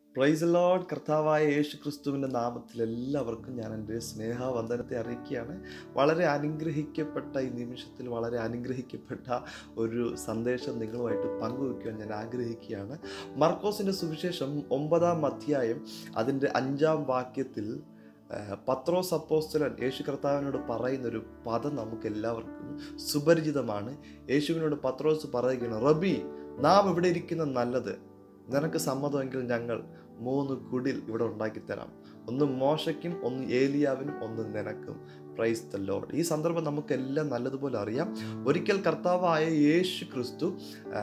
price load കർത്താവായ യേശു ക്രിസ്തുവിൻ്റെ നാമത്തിൽ എല്ലാവർക്കും ഞാൻ എൻ്റെ സ്നേഹവന്ദനത്തെ അറിയിക്കുകയാണ് വളരെ അനുഗ്രഹിക്കപ്പെട്ട ഈ നിമിഷത്തിൽ വളരെ അനുഗ്രഹിക്കപ്പെട്ട ഒരു സന്ദേശം നിങ്ങളുമായിട്ട് പങ്കുവയ്ക്കുവാൻ ഞാൻ ആഗ്രഹിക്കുകയാണ് മർക്കോസിൻ്റെ സുവിശേഷം ഒമ്പതാം അധ്യായം അതിൻ്റെ അഞ്ചാം വാക്യത്തിൽ ഏഹ്, പത്രോസ് അപ്പോസ്തലൻ യേശു കർത്താവിനോട് പറയുന്നൊരു പദം നമുക്ക് എല്ലാവർക്കും സുപരിചിതമാണ് യേശുവിനോട് പത്രോസ് പറയുകയാണ് റബി നാം ഇവിടെ ഇരിക്കുന്ന നല്ലത് നിനക്ക് സമ്മതമെങ്കിൽ ഞങ്ങൾ മൂന്ന് കുടിൽ ഇവിടെ ഉണ്ടാക്കി തരാം ഒന്ന് മോശയ്ക്കും ഒന്ന് ഏലിയാവിനും ഒന്ന് നിനക്കും പ്രൈസ് ദ ലോഡ് ഈ സന്ദർഭം നമുക്കെല്ലാം നല്ലതുപോലെ അറിയാം ഒരിക്കൽ കർത്താവായ യേശു ക്രിസ്തു ആ,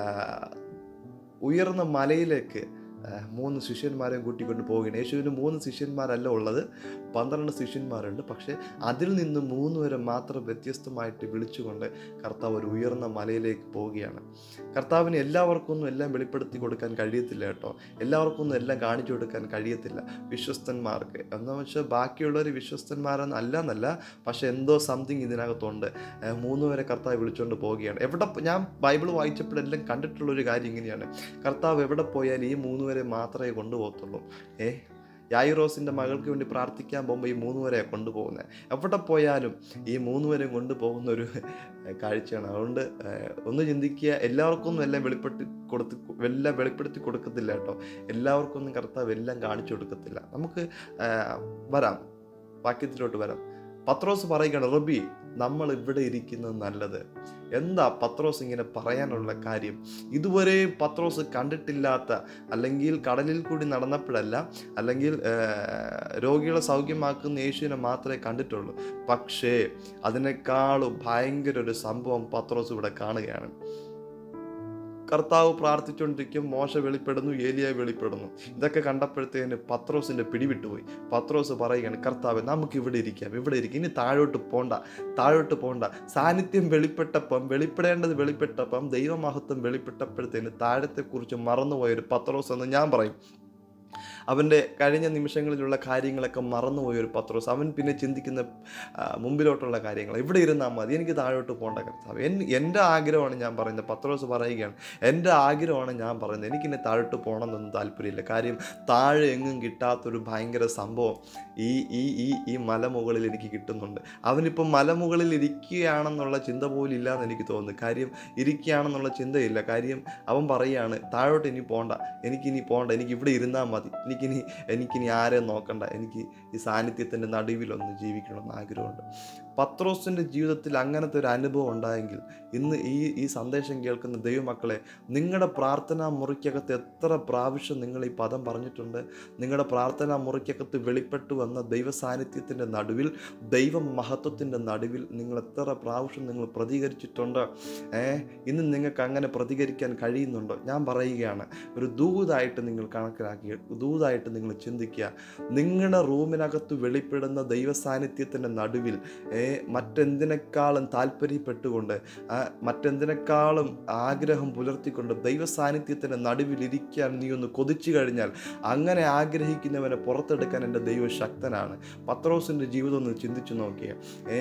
ഉയർന്ന മലയിലേക്ക് ആ, മൂന്ന് ശിഷ്യന്മാരെയും കൂട്ടിക്കൊണ്ട് പോവുകയാണ് യേശുവിന് മൂന്ന് ശിഷ്യന്മാരല്ല ഉള്ളത് പന്ത്രണ്ട് ശിഷ്യന്മാരുണ്ട് പക്ഷേ അതിൽ നിന്ന് മൂന്ന് പേരെ മാത്രം വ്യത്യസ്തമായിട്ട് വിളിച്ചുകൊണ്ട് കർത്താവ് ഒരു ഉയർന്ന മലയിലേക്ക് പോവുകയാണ് കർത്താവിന് എല്ലാവർക്കും ഒന്നും എല്ലാം വെളിപ്പെടുത്തി കൊടുക്കാൻ കഴിയത്തില്ല കേട്ടോ എല്ലാവർക്കും ഒന്നും എല്ലാം കാണിച്ചു കൊടുക്കാൻ കഴിയത്തില്ല വിശ്വസ്തന്മാർക്ക് എന്ന് വെച്ചാൽ ബാക്കിയുള്ളവർ വിശ്വസ്തന്മാരെന്ന് അല്ല എന്നല്ല പക്ഷെ എന്തോ സംതിങ് ഇതിനകത്തുണ്ട് ഏഹ് മൂന്ന് പേരെ കർത്താവ് വിളിച്ചുകൊണ്ട് പോവുകയാണ് എവിടെ പോ- ഞാൻ ബൈബിൾ വായിച്ചപ്പോഴെല്ലാം കണ്ടിട്ടുള്ളൊരു കാര്യം ഇങ്ങനെയാണ് കർത്താവ് എവിടെ പോയാൽ ഈ മൂന്ന് പേരെ മാത്രമേ കൊണ്ടുപോകത്തുള്ളൂ ഏ യായിറോസിൻ്റെ മകൾക്ക് വേണ്ടി പ്രാർത്ഥിക്കാൻ പോകുമ്പോൾ ഈ മൂന്ന് പേരെ കൊണ്ടുപോകുന്നത് എവിടെ പോയാലും ഈ മൂന്ന് പേരെയും കൊണ്ടുപോകുന്ന ഒരു കാഴ്ചയാണ് അതുകൊണ്ട് ഏഹ്, ഒന്ന് ചിന്തിക്കുക എല്ലാവർക്കും ഒന്നും എല്ലാം വെളിപ്പെടുത്തി കൊടുത്ത് എല്ലാം വെളിപ്പെടുത്തി കൊടുക്കത്തില്ല കേട്ടോ എല്ലാവർക്കും ഒന്നും കർത്താവ് എല്ലാം കാണിച്ചു കൊടുക്കത്തില്ല നമുക്ക് ഏഹ്, വരാം വാക്യത്തിലോട്ട് വരാം പത്രോസ് പറയുകയാണ് റബി നമ്മൾ ഇവിടെ ഇരിക്കുന്നത് നല്ലത് എന്താ പത്രോസ് ഇങ്ങനെ പറയാനുള്ള കാര്യം ഇതുവരെ പത്രോസ് കണ്ടിട്ടില്ലാത്ത അല്ലെങ്കിൽ കടലിൽ കൂടി നടന്നപ്പോഴല്ല അല്ലെങ്കിൽ ഏഹ്, രോഗികളെ സൗഖ്യമാക്കുന്ന യേശുവിനെ മാത്രമേ കണ്ടിട്ടുള്ളൂ പക്ഷേ അതിനേക്കാളും ഭയങ്കര ഒരു സംഭവം പത്രോസ് ഇവിടെ കാണുകയാണ് കർത്താവ് പ്രാർത്ഥിച്ചുകൊണ്ടിരിക്കും മോശ വെളിപ്പെടുന്നു ഏലിയ വെളിപ്പെടുന്നു ഇതൊക്കെ കണ്ടപ്പോഴത്തേന് പത്രോസിന്റെ പിടിവിട്ടുപോയി പത്രോസ് പറയുകയാണ് കർത്താവ് നമുക്ക് ഇവിടെ ഇരിക്കാം ഇവിടെ ഇരിക്കാം ഇനി താഴോട്ട് പോണ്ട താഴോട്ട് പോണ്ട സാന്നിധ്യം വെളിപ്പെട്ടപ്പം വെളിപ്പെടേണ്ടത് വെളിപ്പെട്ടപ്പം ദൈവമഹത്വം വെളിപ്പെട്ടപ്പോഴത്തേന് താഴത്തെക്കുറിച്ച് മറന്നുപോയ ഒരു പത്രോസ് എന്ന് ഞാൻ പറയും അവൻ്റെ കഴിഞ്ഞ നിമിഷങ്ങളിലുള്ള കാര്യങ്ങളൊക്കെ മറന്നുപോയ ഒരു പത്രോസ് അവൻ പിന്നെ ചിന്തിക്കുന്ന ആ, മുമ്പിലോട്ടുള്ള കാര്യങ്ങൾ ഇവിടെ ഇരുന്നാൽ മതി എനിക്ക് താഴോട്ട് പോകേണ്ട കർത്താവ് എൻ എൻ്റെ ആഗ്രഹമാണ് ഞാൻ പറയുന്നത് പത്രോസ് പറയുകയാണ് എൻ്റെ ആഗ്രഹമാണ് ഞാൻ പറയുന്നത് എനിക്കിന്നെ താഴോട്ട് പോകണമെന്നൊന്നും താല്പര്യമില്ല കാര്യം താഴെ എങ്ങും കിട്ടാത്തൊരു ഭയങ്കര സംഭവം ഈ ഈ ഈ ഈ മലമുകളിൽ എനിക്ക് കിട്ടുന്നുണ്ട് അവനിപ്പം മലമുകളിൽ ഇരിക്കുകയാണെന്നുള്ള ചിന്ത പോലും ഇല്ലാന്ന് എനിക്ക് തോന്നുന്നു കാര്യം ഇരിക്കുകയാണെന്നുള്ള ചിന്തയില്ല കാര്യം അവൻ പറയുകയാണ് താഴോട്ട് ഇനി പോണ്ട എനിക്കിനി പോണ്ട എനിക്ക് ഇവിടെ ഇരുന്നാൽ മതി എനിക്കിനി എനിക്കിനി ആരെയും നോക്കണ്ട എനിക്ക് ഈ സാന്നിധ്യത്തിൻ്റെ നടുവിലൊന്ന് ജീവിക്കണമെന്ന് ആഗ്രഹമുണ്ട് പത്രോസിൻ്റെ ജീവിതത്തിൽ അങ്ങനത്തെ ഒരു അനുഭവം ഉണ്ടായെങ്കിൽ ഇന്ന് ഈ ഈ സന്ദേശം കേൾക്കുന്ന ദൈവമക്കളെ നിങ്ങളുടെ പ്രാർത്ഥനാ മുറിക്കകത്ത് എത്ര പ്രാവശ്യം നിങ്ങൾ ഈ പദം പറഞ്ഞിട്ടുണ്ട് നിങ്ങളുടെ പ്രാർത്ഥനാ മുറിക്കകത്ത് വെളിപ്പെട്ടു വന്ന ദൈവ സാന്നിധ്യത്തിൻ്റെ നടുവിൽ ദൈവ മഹത്വത്തിൻ്റെ നടുവിൽ നിങ്ങൾ എത്ര പ്രാവശ്യം നിങ്ങൾ പ്രതികരിച്ചിട്ടുണ്ട് ഏ ഇന്ന് നിങ്ങൾക്ക് അങ്ങനെ പ്രതികരിക്കാൻ കഴിയുന്നുണ്ടോ ഞാൻ പറയുകയാണ് ഒരു ദൂതായിട്ട് നിങ്ങൾ കണക്കിലാക്കി ദൂതായിട്ട് നിങ്ങൾ ചിന്തിക്കുക നിങ്ങളുടെ റൂമിനകത്ത് വെളിപ്പെടുന്ന ദൈവ സാന്നിധ്യത്തിൻ്റെ നടുവിൽ ഏ മറ്റെന്തിനേക്കാളും താല്പര്യപ്പെട്ടുകൊണ്ട് ആ, മറ്റെന്തിനേക്കാളും ആഗ്രഹം പുലർത്തിക്കൊണ്ട് ദൈവ സാന്നിധ്യത്തിൻ്റെ നടുവിലിരിക്കാൻ നീ ഒന്ന് കൊതിച്ചു കഴിഞ്ഞാൽ അങ്ങനെ ആഗ്രഹിക്കുന്നവനെ പുറത്തെടുക്കാൻ എൻ്റെ ദൈവം ശക്തനാണ് പത്രോസിൻ്റെ ജീവിതം ഒന്ന് ചിന്തിച്ചു നോക്കിയേ ഏ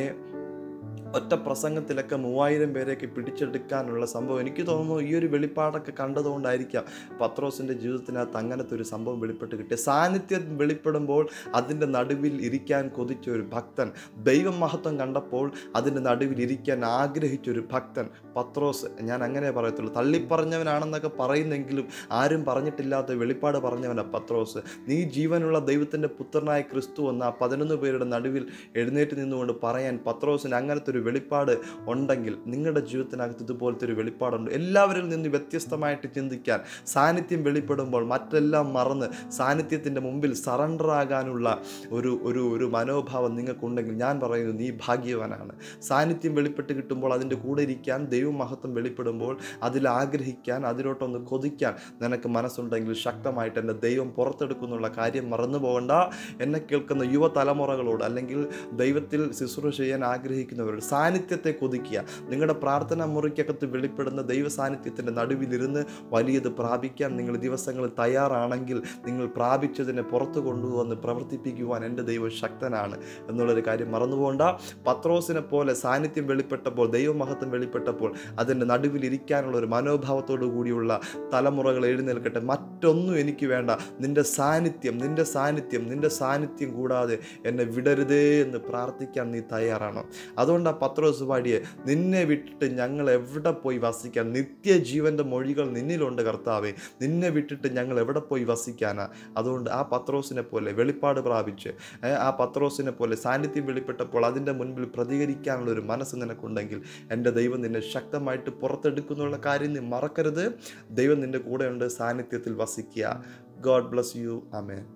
ഒറ്റ പ്രസംഗത്തിലൊക്കെ മൂവായിരം പേരെയൊക്കെ പിടിച്ചെടുക്കാനുള്ള സംഭവം എനിക്ക് തോന്നുന്നു ഈ ഒരു വെളിപ്പാടൊക്കെ കണ്ടതുകൊണ്ടായിരിക്കാം പത്രോസിൻ്റെ ജീവിതത്തിനകത്ത് അങ്ങനത്തെ ഒരു സംഭവം വെളിപ്പെട്ട് കിട്ടിയ സാന്നിധ്യം വെളിപ്പെടുമ്പോൾ അതിൻ്റെ നടുവിൽ ഇരിക്കാൻ കൊതിച്ച ഒരു ഭക്തൻ ദൈവമഹത്വം കണ്ടപ്പോൾ അതിൻ്റെ നടുവിൽ ഇരിക്കാൻ ആഗ്രഹിച്ച ഒരു ഭക്തൻ പത്രോസ് ഞാൻ അങ്ങനെ പറയത്തുള്ളൂ തള്ളിപ്പറഞ്ഞവനാണെന്നൊക്കെ പറയുന്നെങ്കിലും ആരും പറഞ്ഞിട്ടില്ലാത്ത വെളിപ്പാട് പറഞ്ഞവനാ പത്രോസ് നീ ജീവനുള്ള ദൈവത്തിൻ്റെ പുത്രനായ ക്രിസ്തു എന്ന ആ പതിനൊന്ന് പേരുടെ നടുവിൽ എഴുന്നേറ്റ് നിന്നുകൊണ്ട് പറയാൻ പത്രോസിന് അങ്ങനത്തെ ഒരു വെളിപ്പാട് ഉണ്ടെങ്കിൽ നിങ്ങളുടെ ജീവിതത്തിനകത്ത് ഇതുപോലത്തെ ഒരു വെളിപ്പാടുണ്ട് എല്ലാവരിൽ നിന്ന് വ്യത്യസ്തമായിട്ട് ചിന്തിക്കാൻ സാന്നിധ്യം വെളിപ്പെടുമ്പോൾ മറ്റെല്ലാം മറന്ന് സാന്നിധ്യത്തിൻ്റെ മുമ്പിൽ സറണ്ടർ ആകാനുള്ള ഒരു ഒരു ഒരു മനോഭാവം നിങ്ങൾക്കുണ്ടെങ്കിൽ ഞാൻ പറയുന്നു നീ ഭാഗ്യവാനാണ് സാന്നിധ്യം വെളിപ്പെട്ട് കിട്ടുമ്പോൾ അതിൻ്റെ കൂടെ ഇരിക്കാൻ ദൈവമഹത്വം വെളിപ്പെടുമ്പോൾ അതിൽ ആഗ്രഹിക്കാൻ അതിലോട്ടൊന്ന് കൊതിക്കാൻ നിനക്ക് മനസ്സുണ്ടെങ്കിൽ ശക്തമായിട്ട് എൻ്റെ ദൈവം പുറത്തെടുക്കുന്നുള്ള കാര്യം മറന്നു പോകണ്ട എന്നെ കേൾക്കുന്ന യുവതലമുറകളോട് അല്ലെങ്കിൽ ദൈവത്തിൽ ശുശ്രൂഷ ചെയ്യാൻ ആഗ്രഹിക്കുന്നവരോട് സാന്നിധ്യത്തെ കൊതിക്കുക നിങ്ങളുടെ പ്രാർത്ഥനാ മുറിക്കകത്ത് വെളിപ്പെടുന്ന ദൈവ സാന്നിധ്യത്തിൻ്റെ നടുവിലിരുന്ന് വലിയത് പ്രാപിക്കാൻ നിങ്ങൾ ദിവസങ്ങൾ തയ്യാറാണെങ്കിൽ നിങ്ങൾ പ്രാപിച്ചതിനെ പുറത്തു കൊണ്ടുവന്ന് പ്രവർത്തിപ്പിക്കുവാൻ എൻ്റെ ദൈവം ശക്തനാണ് എന്നുള്ളൊരു കാര്യം മറന്നുപോകണ്ട പത്രോസിനെ പോലെ സാന്നിധ്യം വെളിപ്പെട്ടപ്പോൾ ദൈവമഹത്വം വെളിപ്പെട്ടപ്പോൾ അതിൻ്റെ നടുവിൽ ഇരിക്കാനുള്ള ഒരു മനോഭാവത്തോടു കൂടിയുള്ള തലമുറകൾ എഴുന്നേൽക്കട്ടെ മറ്റൊന്നും എനിക്ക് വേണ്ട നിന്റെ സാന്നിധ്യം നിന്റെ സാന്നിധ്യം നിന്റെ സാന്നിധ്യം കൂടാതെ എന്നെ വിടരുതേ എന്ന് പ്രാർത്ഥിക്കാൻ നീ തയ്യാറാണോ അതുകൊണ്ട് ആ പത്രോസ് പാടിയെ നിന്നെ വിട്ടിട്ട് ഞങ്ങൾ എവിടെ പോയി വസിക്കാൻ നിത്യജീവൻ്റെ മൊഴികൾ നിന്നിലുണ്ട് കർത്താവേ നിന്നെ വിട്ടിട്ട് ഞങ്ങൾ എവിടെ പോയി വസിക്കാനാ അതുകൊണ്ട് ആ പത്രോസിനെ പോലെ വെളിപ്പാട് പ്രാപിച്ച് ഏ, ആ പത്രോസിനെ പോലെ സാന്നിധ്യം വെളിപ്പെട്ടപ്പോൾ അതിൻ്റെ മുൻപിൽ പ്രതികരിക്കാനുള്ള ഒരു മനസ്സ് നിനക്കുണ്ടെങ്കിൽ എൻ്റെ ദൈവം നിന്നെ ശക്തമായിട്ട് പുറത്തെടുക്കുന്നുള്ള കാര്യം നീ മറക്കരുത് ദൈവം നിൻ്റെ കൂടെയുണ്ട് സാന്നിധ്യത്തിൽ വസിക്കുക ഗോഡ് ബ്ലസ് യു അമേൻ